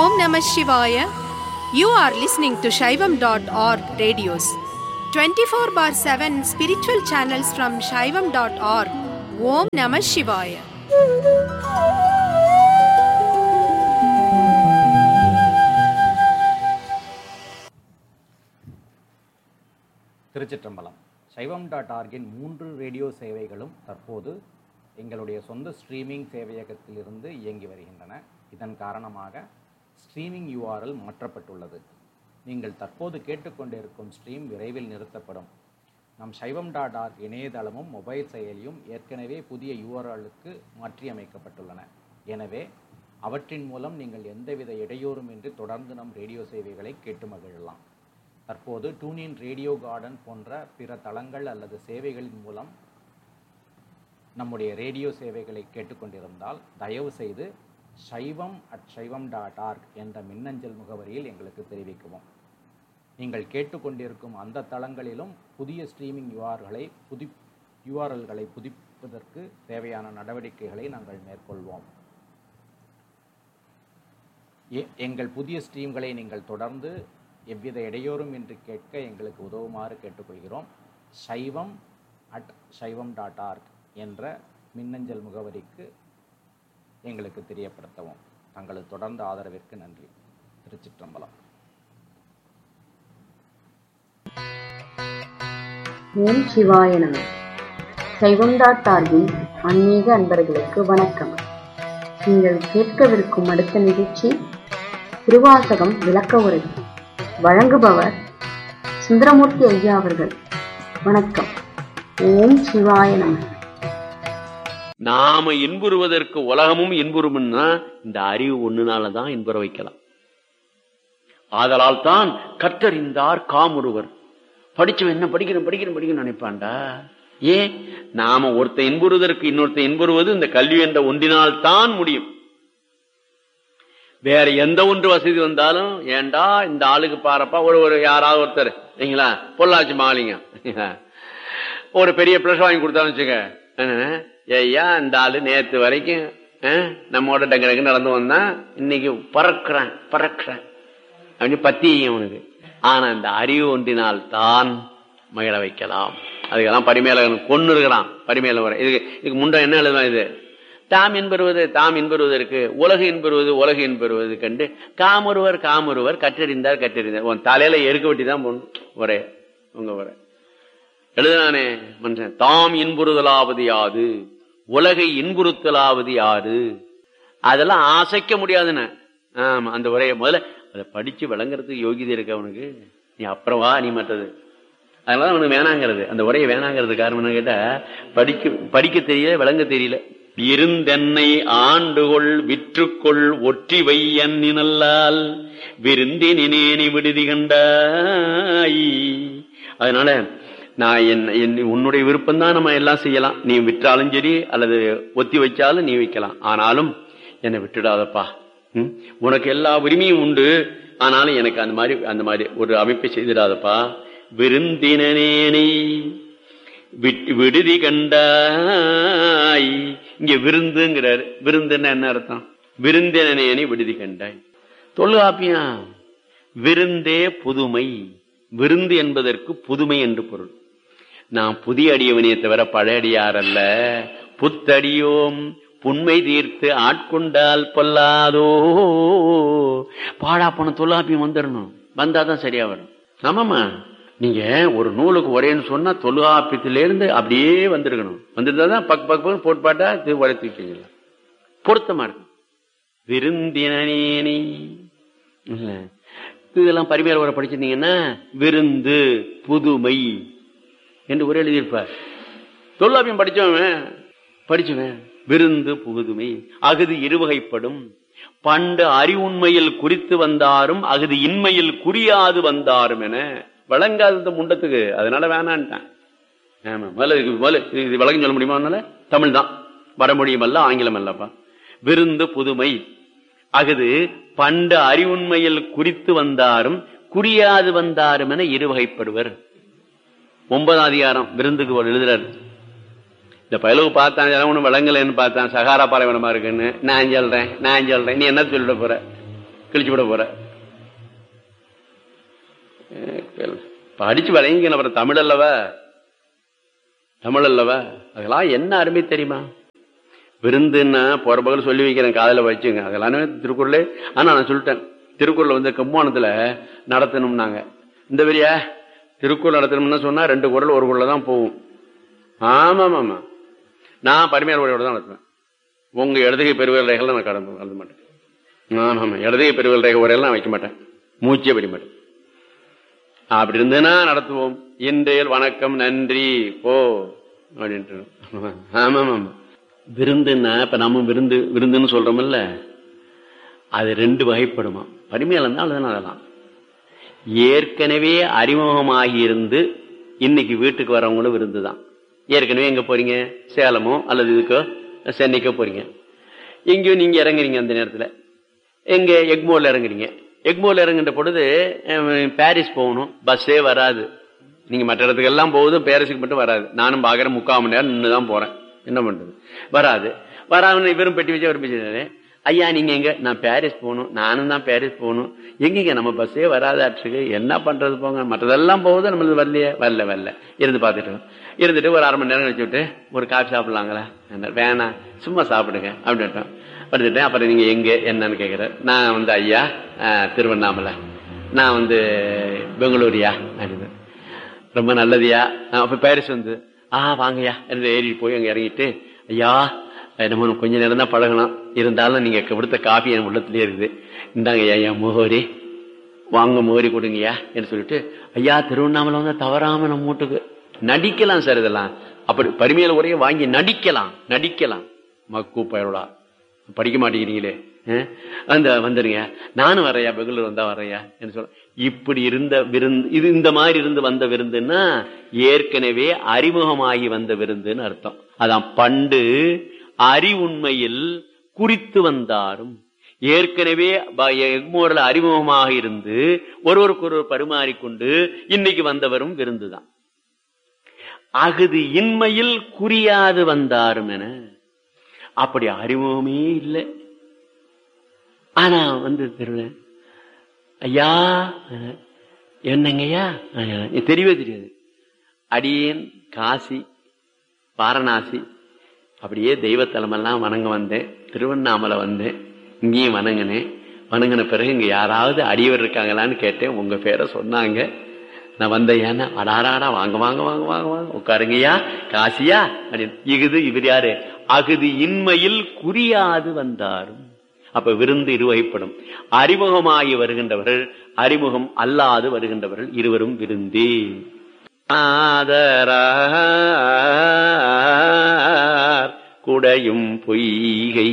Om Namah Shivaya. You are listening to Shaivam.org radios. 24 bar 7 spiritual channels from Shaivam.org. Om Namah Shivaya. திருச்சிற்றம்பலம் சைவம் dot ஆர்கின் மூன்று radio சேவைகளும் தற்போது எங்களுடைய சொந்த streaming சேவையகத்திலிருந்து இயங்கி வருகின்றன இதன் காரணமாக ஸ்ட்ரீமிங் யூஆர்எல் மாற்றப்பட்டுள்ளது நீங்கள் தற்போது கேட்டுக்கொண்டிருக்கும் ஸ்ட்ரீம் விரைவில் நிறுத்தப்படும் நம் சைவம் டாட் ஆர்க் இணையதளமும் மொபைல் செயலியும் ஏற்கனவே புதிய யூஆர்எலுக்கு மாற்றியமைக்கப்பட்டுள்ளன எனவே அவற்றின் மூலம் நீங்கள் எந்தவித இடையூறுமின்றி தொடர்ந்து நம் ரேடியோ சேவைகளை கேட்டு மகிழலாம் தற்போது டூனின் ரேடியோ கார்டன் போன்ற பிற தளங்கள் அல்லது சேவைகளின் மூலம் நம்முடைய ரேடியோ சேவைகளை கேட்டுக்கொண்டிருந்தால் தயவு செய்து சைவம் அட் சைவம் டாட் ஆர்க் என்ற மின்னஞ்சல் முகவரியில் எங்களுக்கு தெரிவிக்கவும் நீங்கள் கேட்டுக்கொண்டிருக்கும் அந்த தளங்களிலும் புதிய ஸ்ட்ரீமிங் யூஆர்களை புதி யூஆர்எல்களை புதுப்பிப்பதற்கு தேவையான நடவடிக்கைகளை நாங்கள் மேற்கொள்வோம் எ- எங்கள் புதிய ஸ்ட்ரீம்களை நீங்கள் தொடர்ந்து எவ்வித இடையூறும் இன்றி கேட்க எங்களுக்கு உதவுமாறு கேட்டுக்கொள்கிறோம் சைவம் அட் சைவம் டாட் ஆர்க் என்ற மின்னஞ்சல் முகவரிக்கு எங்களுக்கு தெரியப்படுத்தவும் தங்களது தொடர்ந்த ஆதரவிற்கு நன்றி திருச்சிற்றம்பலம் ஓம் சிவாய நம சைவம் டாட் ஆர்கின் ஆன்மீக அன்பர்களுக்கு வணக்கம் நீங்கள் கேட்கவிருக்கும் அடுத்த நிகழ்ச்சி திருவாசகம் விளக்க உரை வழங்குபவர் சுந்தரமூர்த்தி ஐயா அவர்கள் வணக்கம் ஓம் சிவாய நம நாம இன்புறுவதற்கு உலகமும் இன்புறும்னா இந்த அறிவு ஒண்ணுனாலதான் இன்புற வைக்கலாம் ஆதலால் தான் கற்றறிந்தார் காமுருவர் படிச்சவன் என்ன படிக்கணும் படிக்கணும் படிக்கணும் நினைப்பான்டா ஏன் நாம ஒருத்த இன்புறுவதற்கு இன்னொருத்த இன்புறுவது இந்த கல்வி என்ற ஒன்றினால் தான் முடியும் வேற எந்த ஒன்று வசதி வந்தாலும் ஏன்டா இந்த ஆளுக்கு பாருப்பா ஒரு ஒரு யாராவது ஒருத்தர் சரிங்களா பொள்ளாச்சி மாலிங்க ஒரு பெரிய ப்ளஸ் வாங்கி கொடுத்தாலும் வச்சுக்க என்ன, ஐயா இந்த ஆளு நேத்து வரைக்கும் அஹ், நம்மோட டக்கு டக்கு நடந்து வந்தான் இன்னைக்கு பறக்குறான் பறக்குறான் அப்படின்னு பத்தி அவனுக்கு ஆனா இந்த அறிவு ஒன்றினால் தான் மகிழ வைக்கலாம் அதுக்கெல்லாம் பரிமேலகன் கொண்டு இருக்கிறான் பரிமேல வர இதுக்கு இதுக்கு முன்ன என்ன எழுதுவான் இது தாம் என்பருவது தாம் என்பருவதற்கு உலகு என்பருவது உலகு என்பருவது கண்டு காமொருவர் காமொருவர் கற்றறிந்தார் கற்றறிந்தார் உன் தலையில எருக்க வெட்டி தான் போடணும் ஒரே உங்க ஒரே எழுதுனானே மனுஷன் தாம் இன்புறுதலாவது யாது உலகை இன்புறுத்தலாவது யாரு அதெல்லாம் அசைக்க முடியாதுன்னு ஆமா அந்த உரையை முதல்ல அதை படிச்சு விளங்குறதுக்கு யோகிதை இருக்கு அவனுக்கு நீ அப்புறம் வா நீ மற்றது அதனால அவனுக்கு வேணாங்கிறது அந்த உரையை வேணாங்கிறது காரணம் என்ன கேட்டா படிக்க படிக்க தெரியல விளங்க தெரியல இருந்தென்னை ஆண்டுகொள் விற்றுக்கொள் ஒற்றி வையன் நினல்லால் விருந்தினேனி விடுதி கண்டாய் அதனால நான் என் என் உன்னுடைய விருப்பம் தான் நம்ம எல்லாம் செய்யலாம் நீ விற்றாலும் சரி அல்லது ஒத்தி வச்சாலும் நீ வைக்கலாம் ஆனாலும் என்னை விட்டுடாதப்பா ம்? உனக்கு எல்லா உரிமையும் உண்டு ஆனாலும் எனக்கு அந்த மாதிரி அந்த மாதிரி ஒரு அமைப்பை செய்திடாதப்பா விருந்தினேனே விட்டு விடுதி கண்டாய் இங்க விருந்துங்கிறார் விருந்துன்னா என்ன அர்த்தம் விருந்தினேனி விடுதி கண்டாய் தொல்காப்பியா விருந்தே புதுமை விருந்து என்பதற்கு புதுமை என்று பொருள் நான் புதிய அடியவனே தவிர பழைய அடியார் அல்ல புத்தடியோம் புண்மை தீர்த்து ஆட்கொண்டால் பொல்லாதோ பாழா போன தொல்லாப்பியம் வந்துடணும் வந்தாதான் சரியா வரும் ஆமாமா நீங்க ஒரு நூலுக்கு ஒரேன்னு சொன்னா தொல்காப்பியத்திலிருந்து அப்படியே வந்திருக்கணும் வந்துருந்தாதான் பக் பக் பக் போட்பாட்டா இது உரைத்து வைக்கலாம் பொருத்தமா இருக்கும் விருந்தினேனி இல்ல இதெல்லாம் பரிமையாளர் உரை படிச்சிருந்தீங்கன்னா விருந்து புதுமை என்று ஒரு எழுதியிருப்பார் தொல்லாப்பியம் படிச்சவன் படிச்சவன் விருந்து புகுதுமை அகுது இருவகைப்படும் பண்டு அறிவுண்மையில் குறித்து வந்தாரும் அகுது இன்மையில் குறியாது வந்தாரும் என வழங்காத இந்த முண்டத்துக்கு அதனால வேணான்ட்டான் ஆமா முதல்ல இதுக்கு முதல்ல இது- இது விளக்கம் சொல்ல முடியுமா அதனால தமிழ் தான் வடமொழியும் அல்ல ஆங்கிலம் அல்லப்பா விருந்து புதுமை அகுது பண்டு அறிவுண்மையில் குறித்து வந்தாரும் குறியாது வந்தாரும் என இருவகைப்படுவர் ஒன்பதாம் அதிகாரம் விருந்துக்கு ஒரு எழுதுறாரு இந்த பயலுக்கு பார்த்தான் இதெல்லாம் ஒண்ணும் விளங்கலைன்னு பார்த்தான் சகாரா பாலைவனமா இருக்குன்னு நான் சொல்றேன் நான் சொல்றேன் நீ என்ன சொல்லிட போற கிழிச்சு விட போற படிச்சு வழங்கின அப்புறம் தமிழ் அல்லவா தமிழ் அல்லவா அதெல்லாம் என்ன அருமை தெரியுமா விருந்துன்னா போற பகல் சொல்லி வைக்கிறேன் காதல வச்சுங்க அதெல்லாமே திருக்குறளே ஆனா நான் சொல்லிட்டேன் திருக்குறள் வந்து கம்மானத்துல நடத்தணும்னாங்க இந்த பெரியா திருக்குறள் நடத்தணும்னு சொன்னா ரெண்டு குரல் ஒரு குரல் தான் போகும் ஆமா ஆமா நான் பரிமையார் உரையோட தான் நடத்துவேன் உங்க இடதுகை பெருவல் ரேகைகள் நான் கடந்து கலந்து மாட்டேன் ஆமா ஆமா இடதுகை பெருவல் ரேகை உரையெல்லாம் வைக்க மாட்டேன் மூச்சே படிக்க மாட்டேன் அப்படி இருந்ததுன்னா நடத்துவோம் இன்றையல் வணக்கம் நன்றி போ அப்படின்ட்டு ஆமா ஆமா விருந்துன்னா இப்ப நம்ம விருந்து விருந்துன்னு சொல்றோம்ல அது ரெண்டு வகைப்படுமா பரிமையால் இருந்தால் அதெல்லாம் ஏற்கனவே அறிமுகமாகி இருந்து இன்னைக்கு வீட்டுக்கு வரவங்களும் விருந்து தான் ஏற்கனவே எங்க போறீங்க சேலமோ அல்லது இதுக்கோ சென்னைக்கோ போறீங்க எங்கேயோ நீங்க இறங்குறீங்க அந்த நேரத்துல எங்க எக்மோர்ல இறங்குறீங்க எக்மோர்ல இறங்குற பொழுது பாரிஸ் போகணும் பஸ்ஸே வராது நீங்க மற்ற இடத்துக்கெல்லாம் போகுதும் பாரிஸுக்கு மட்டும் வராது நானும் பாக்குறேன் முக்கால் மணி நேரம் நின்று தான் போறேன் என்ன பண்றது வராது வராம இவரும் பெட்டி வச்சு அவர் பேசினாரு ஐயா நீங்க எங்க நான் பாரிஸ் போகணும் நானும் தான் பாரிஸ் போகணும் எங்கீங்க நம்ம பஸ்ஸே வராதாட்டுக்கு என்ன பண்றது போங்க மற்றதெல்லாம் போகுது நம்மளது வரலையே வரல வரல இருந்து பார்த்துட்டு இருந்துட்டு ஒரு அரை மணி நேரம் கழிச்சு விட்டு ஒரு காஃபி சாப்பிடலாங்களா வேணாம் சும்மா சாப்பிடுங்க அப்படின்ட்டோம் படுத்துட்டேன் அப்புறம் நீங்க எங்க என்னன்னு கேட்குற நான் வந்து ஐயா திருவண்ணாமலை நான் வந்து பெங்களூரியா அப்படின்னு ரொம்ப நல்லதுயா அப்ப பாரிஸ் வந்து ஆ வாங்கய்யா ஏறி போய் அங்க இறங்கிட்டு ஐயா நம்ம கொஞ்ச நேரம் தான் பழகணும் இருந்தாலும் நீங்க கொடுத்த காஃபி என் உள்ளத்திலே இருக்குது இந்தாங்க ஐயா முகோரி வாங்க முகோரி கொடுங்கய்யா என்று சொல்லிட்டு ஐயா திருவண்ணாமலை வந்து தவறாம நம்ம வீட்டுக்கு நடிக்கலாம் சார் இதெல்லாம் அப்படி பரிமையில உரைய வாங்கி நடிக்கலாம் நடிக்கலாம் மக்கு பயலா படிக்க மாட்டேங்கிறீங்களே அந்த வந்துருங்க நானும் வரையா பெங்களூர் வந்தா வரையா என்று சொல்ல இப்படி இருந்த விருந்து இது இந்த மாதிரி இருந்து வந்த விருந்துன்னா ஏற்கனவே அறிமுகமாகி வந்த விருந்துன்னு அர்த்தம் அதான் பண்டு அறிவுண்மையில் குறித்து வந்தாரும் ஏற்கனவே எக்மோரில் அறிமுகமாக இருந்து ஒருவருக்கு ஒருவர் பரிமாறிக்கொண்டு இன்னைக்கு வந்தவரும் விருந்துதான் அகுது இன்மையில் குறியாது வந்தாரும் என அப்படி அறிமுகமே இல்லை ஆனா வந்து தெருவேன் ஐயா என்னங்கய்யா தெரியவே தெரியாது அடியேன் காசி வாரணாசி அப்படியே தெய்வத்தலமெல்லாம் வணங்க வந்தேன் திருவண்ணாமலை வந்தேன் இங்கேயும் வணங்கினேன் வணங்கின பிறகு இங்க யாராவது அடியவர் இருக்காங்களான்னு கேட்டேன் உங்க பேரை சொன்னாங்க நான் வந்த ஏன்னா அடாராடா வாங்க வாங்க வாங்க வாங்க வாங்க உட்காருங்கய்யா காசியா அப்படின்னு இகுது இவர் யாரு அகுது இன்மையில் குறியாது வந்தாரும் அப்ப விருந்து இருவகைப்படும் அறிமுகமாகி வருகின்றவர்கள் அறிமுகம் அல்லாது வருகின்றவர்கள் இருவரும் விருந்தி ஆதரார் குடையும் பொய்கை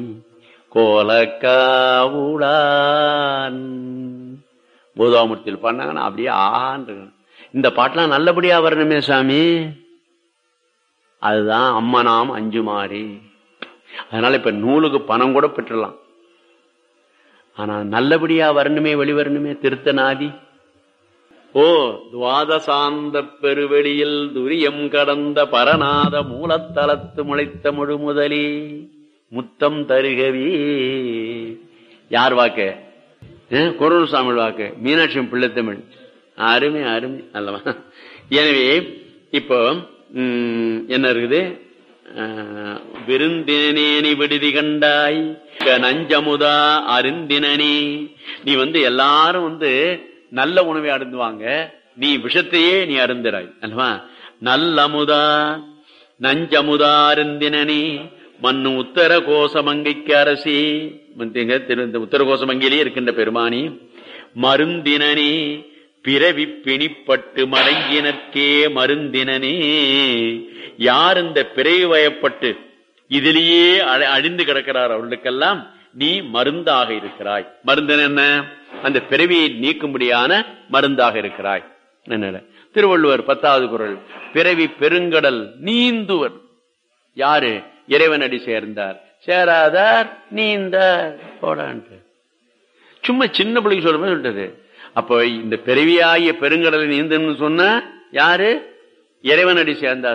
கோலக்காவுடான் பூதாமூர்த்தியில் பண்ணாங்கன்னா அப்படியே ஆண்டு இந்த பாட்டெல்லாம் நல்லபடியா வரணுமே சாமி அதுதான் அம்மனாம் அஞ்சு மாறி அதனால இப்ப நூலுக்கு பணம் கூட பெற்றலாம் ஆனா நல்லபடியா வரணுமே வெளிவரணுமே திருத்த நாதி ஓ துவாதசாந்த பெருவெளியில் துரியம் கடந்த பரநாத மூலத்தலத்து முளைத்த முழு முதலே முத்தம் தருகவே யார் வாக்கு குரல் சாமி வாக்கு மீனாட்சி பிள்ளைத்தமிழ் அருமை அருமை அல்லவா எனவே இப்போ என்ன இருக்குது விருந்தினேனி விடுதி கண்டாய் நஞ்சமுதா அருந்தினனே நீ வந்து எல்லாரும் வந்து நல்ல உணவை அருந்துவாங்க நீ விஷத்தையே நீ அருந்துறாய் அல்லவா நல்லமுதா நஞ்சமுதா அருந்தினனே மண்ணு உத்தர கோசமங்கைக்கு அரசி உத்தர கோசமங்கையிலே இருக்கின்ற பெருமானி மருந்தினனே பிறவி பிணிப்பட்டு மடங்கினற்கே மருந்தினனே யார் இந்த பிறவி வயப்பட்டு இதிலேயே அழிந்து கிடக்கிறார் அவர்களுக்கெல்லாம் நீ மருந்தாக இருக்கிறாய் மருந்தன் என்ன அந்த பிறவியை நீக்கும்படியான மருந்தாக இருக்கிறாய் என்ன திருவள்ளுவர் பத்தாவது குரல் பிறவி பெருங்கடல் நீந்துவர் யாரு இறைவனடி சேர்ந்தார் சேராதார் நீந்தார் போடான்ட்டு சும்மா சின்ன பிள்ளைக்கு சொல்ற மாதிரி சொல்லிட்டது அப்போ இந்த பிறவியாகிய பெருங்கடலை நீந்தன்னு சொன்ன யாரு இறைவனடி சேர்ந்தாதான்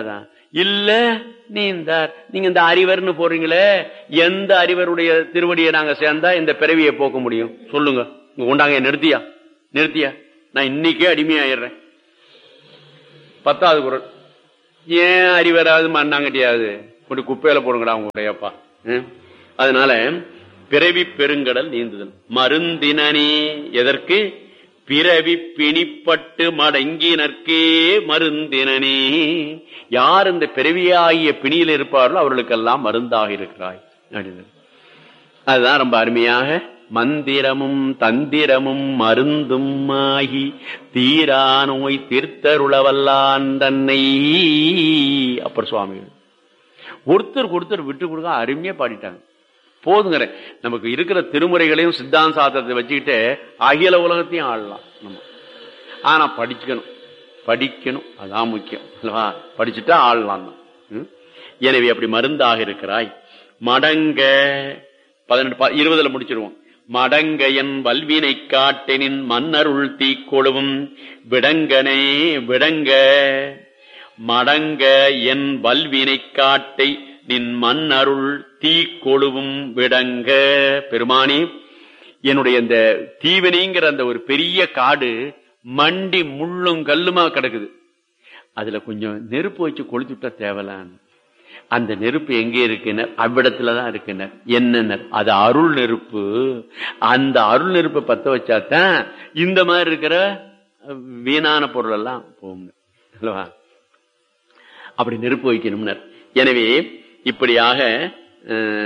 இல்ல நீந்தார் நீங்க இந்த அறிவர்னு போறீங்களே எந்த அறிவருடைய திருவடியை நாங்க சேர்ந்தா இந்த பிறவியை போக்க முடியும் சொல்லுங்க இங்க கொண்டாங்க நிறுத்தியா நிறுத்தியா நான் இன்னைக்கே அடிமையாயிடுறேன் பத்தாவது குரல் ஏன் அறிவராது மண்ணாங்கட்டியாவது கொண்டு குப்பையில போடுங்கடா அவங்க உடையப்பா ம்? அதனால பிறவி பெருங்கடல் நீந்துதல் மருந்தினனே எதற்கு பிறவி பிணிப்பட்டு மடங்கினர்க்கே மருந்தினனே யார் இந்த பிறவியாகிய பிணியில் இருப்பார்களோ அவர்களுக்கெல்லாம் மருந்தாக இருக்கிறாய் அப்படின்னு அதுதான் ரொம்ப அருமையாக மந்திரமும் தந்திரமும் மருந்தும் ஆகி தீரா நோய் தீர்த்தருளவல்லான் தன்னை அப்பர் சுவாமிகள் ஒருத்தருக்கு ஒருத்தர் விட்டு கொடுக்க அருமையா பாடிட்டாங்க போதுங்கிற நமக்கு இருக்கிற திருமுறைகளையும் சித்தாந்த சாத்திரத்தை வச்சுக்கிட்டு அகில உலகத்தையும் ஆடலாம் நம்ம ஆனா படிக்கணும் படிக்கணும் அதான் முக்கியம் அல்லவா படிச்சுட்டா ஆடலாம் தான் ம்? எனவே அப்படி மருந்தாக இருக்கிறாய் மடங்க பதினெட்டு ப- இருபதுல முடிச்சிருவோம் மடங்க என் வல்வினை காட்டெனின் மன்னருள் தீக்கொழுவும் விடங்கனே விடங்க மடங்க என் வல்வினை காட்டை நின் மன்னருள் தீக்கொழுவும் விடங்க பெருமானி என்னுடைய இந்த தீவினைங்கிற அந்த ஒரு பெரிய காடு மண்டி முள்ளும் கல்லுமா கிடக்குது அதுல கொஞ்சம் நெருப்பு வச்சு கொளுத்துட்டா தேவலான்னு அந்த நெருப்பு எங்க இருக்குனர் அவ்விடத்துலதான் இருக்குனர் என்னன்னர் அது அருள் நெருப்பு அந்த அருள் நெருப்பை பத்த வச்சாதான் இந்த மாதிரி இருக்கிற வீணான பொருள் எல்லாம் போகும் அல்லவா அப்படி நெருப்பு வைக்கணும்னர் எனவே இப்படியாக அஹ்,